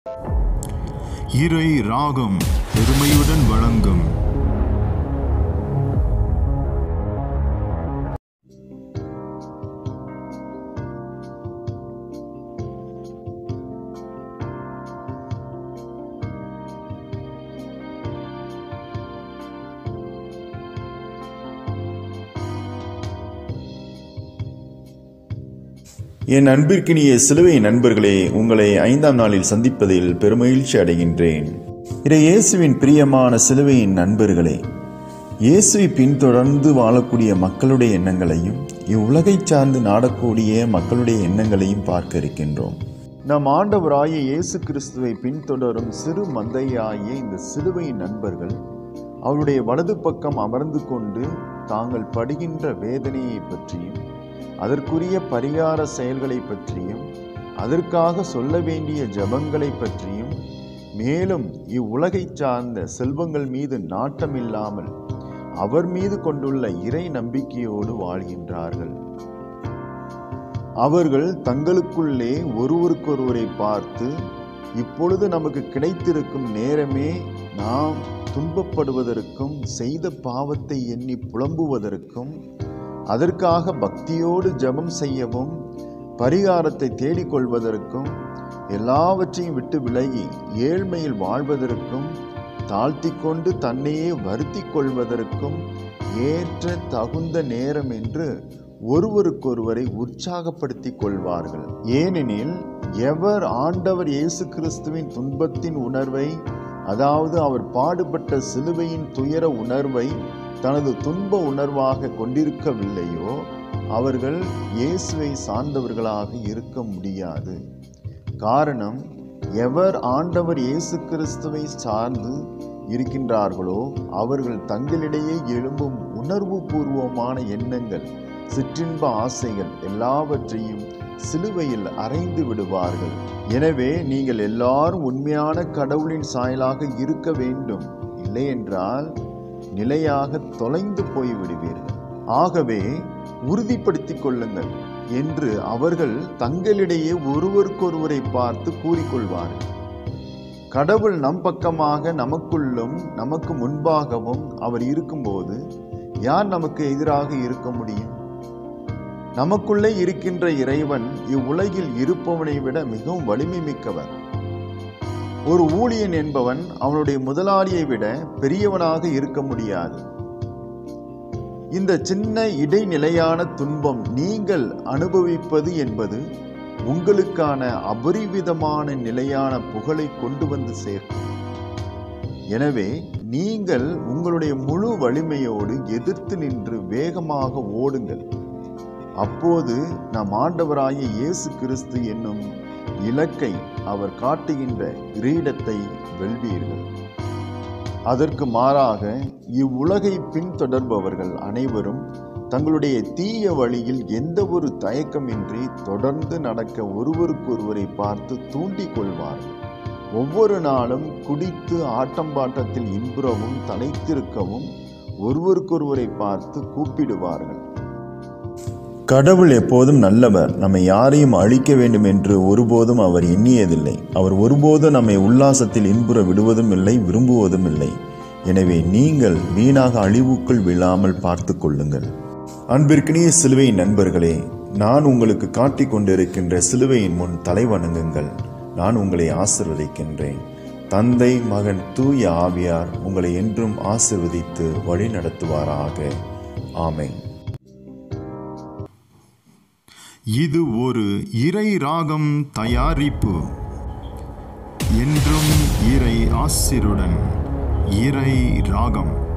இறை ராகம் பெருமையுடன் வழங்கும் என் அன்பிற்கினிய சிலுவை நண்பர்களே உங்களை ஐந்தாம் நாளில் சந்திப்பதில் பெருமகிழ்ச்சி அடைகின்றேன் இதை இயேசுவின் பிரியமான சிலுவையின் நண்பர்களே இயேசுவை பின்தொடர்ந்து வாழக்கூடிய மக்களுடைய எண்ணங்களையும் இவ்வுலகைச் சார்ந்து நாடக்கூடிய மக்களுடைய எண்ணங்களையும் பார்க்க இருக்கின்றோம் நம் ஆண்டவராகிய இயேசு கிறிஸ்துவை பின்தொடரும் சிறு மந்தையாகிய இந்த சிலுவையின் நண்பர்கள் அவருடைய வலது பக்கம் அமர்ந்து கொண்டு தாங்கள் படுகின்ற வேதனையை பற்றியும் அதற்குரிய பரிகார செயல்களை பற்றியும் அதற்காக சொல்ல வேண்டிய ஜபங்களை பற்றியும் மேலும் இவ்வுலகைச் சார்ந்த செல்வங்கள் மீது நாட்டமில்லாமல் அவர் மீது கொண்டுள்ள இறை நம்பிக்கையோடு வாழ்கின்றார்கள் அவர்கள் தங்களுக்குள்ளே ஒருவருக்கொருவரை பார்த்து இப்பொழுது நமக்கு கிடைத்திருக்கும் நேரமே நாம் துன்பப்படுவதற்கும் செய்த பாவத்தை எண்ணி புலம்புவதற்கும் அதற்காக பக்தியோடு ஜெபம் செய்யவும் பரிகாரத்தை தேடிக்கொள்வதற்கும் எல்லாவற்றையும் விட்டு விலகி ஏழ்மையில் வாழ்வதற்கும் தாழ்த்தி கொண்டு தன்னையே வருத்தி கொள்வதற்கும் ஏற்ற தகுந்த நேரம் என்று ஒருவருக்கொருவரை உற்சாகப்படுத்திக் கொள்வார்கள் ஏனெனில் எவர் ஆண்டவர் இயேசு கிறிஸ்துவின் துன்பத்தின் உணர்வை அதாவது அவர் பாடுபட்ட சிலுவையின் துயர உணர்வை தனது துன்ப உணர்வாக கொண்டிருக்கவில்லையோ அவர்கள் இயேசுவை சார்ந்தவர்களாக இருக்க முடியாது காரணம் எவர் ஆண்டவர் இயேசு கிறிஸ்துவை சார்ந்து இருக்கின்றார்களோ அவர்கள் தங்களிடையே எழும்பும் உணர்வு பூர்வமான எண்ணங்கள் சிற்றின்ப ஆசைகள் எல்லாவற்றையும் சிலுவையில் அறைந்து விடுவார்கள் எனவே நீங்கள் எல்லாரும் உண்மையான கடவுளின் சாயலாக இருக்க வேண்டும் இல்லையென்றால் நிலையாக தொலைந்து போய்விடுவீர்கள் ஆகவே உறுதிப்படுத்திக் கொள்ளுங்கள் என்று அவர்கள் தங்களிடையே ஒருவருக்கொருவரை பார்த்து கூறிக்கொள்வார்கள் கடவுள் நம் பக்கமாக நமக்குள்ளும் நமக்கு முன்பாகவும் அவர் இருக்கும்போது யார் நமக்கு எதிராக இருக்க முடியும் நமக்குள்ளே இருக்கின்ற இறைவன் இவ்வுலகில் இருப்பவனை விட மிகவும் வலிமை மிக்கவர் ஒரு ஊழியன் என்பவன் அவனுடைய முதலாளியை விட பெரியவனாக இருக்க முடியாது இந்த சின்ன இடைநிலையான துன்பம் நீங்கள் அனுபவிப்பது என்பது உங்களுக்கான அபரிவிதமான நிலையான புகழை கொண்டு வந்து சேர்க்கும் எனவே நீங்கள் உங்களுடைய முழு வலிமையோடு எதிர்த்து நின்று வேகமாக ஓடுங்கள் அப்போது நம் ஆண்டவராகிய இயேசு கிறிஸ்து என்னும் இலக்கை அவர் காட்டுகின்ற கிரீடத்தை வெல்வீர்கள் அதற்கு மாறாக இவ்வுலகை பின்தொடர்பவர்கள் அனைவரும் தங்களுடைய தீய வழியில் எந்த ஒரு தயக்கமின்றி தொடர்ந்து நடக்க ஒருவருக்கொருவரை பார்த்து தூண்டிக் கொள்வார்கள் ஒவ்வொரு நாளும் குடித்து ஆட்டம்பாட்டத்தில் இன்புறவும் தலைத்திருக்கவும் ஒருவருக்கொருவரை பார்த்து கூப்பிடுவார்கள் கடவுள் எப்போதும் நல்லவர் நம்மை யாரையும் அழிக்க வேண்டும் என்று ஒருபோதும் அவர் எண்ணியதில்லை அவர் ஒருபோதும் நம்மை உல்லாசத்தில் இன்புற விடுவதும் இல்லை விரும்புவதும் இல்லை எனவே நீங்கள் வீணாக அழிவுக்குள் விழாமல் பார்த்து கொள்ளுங்கள் அன்பிற்கினிய சிலுவை நண்பர்களே நான் உங்களுக்கு காட்டிக் கொண்டிருக்கின்ற சிலுவையின் முன் தலை வணங்குங்கள் நான் உங்களை ஆசிர்வதிக்கின்றேன் தந்தை மகன் தூய ஆவியார் உங்களை என்றும் ஆசிர்வதித்து வழி நடத்துவாராக ஆமென் இது ஒரு இறை ராகம் தயாரிப்பு என்றும் இறை ஆசிருடன் இறை ராகம்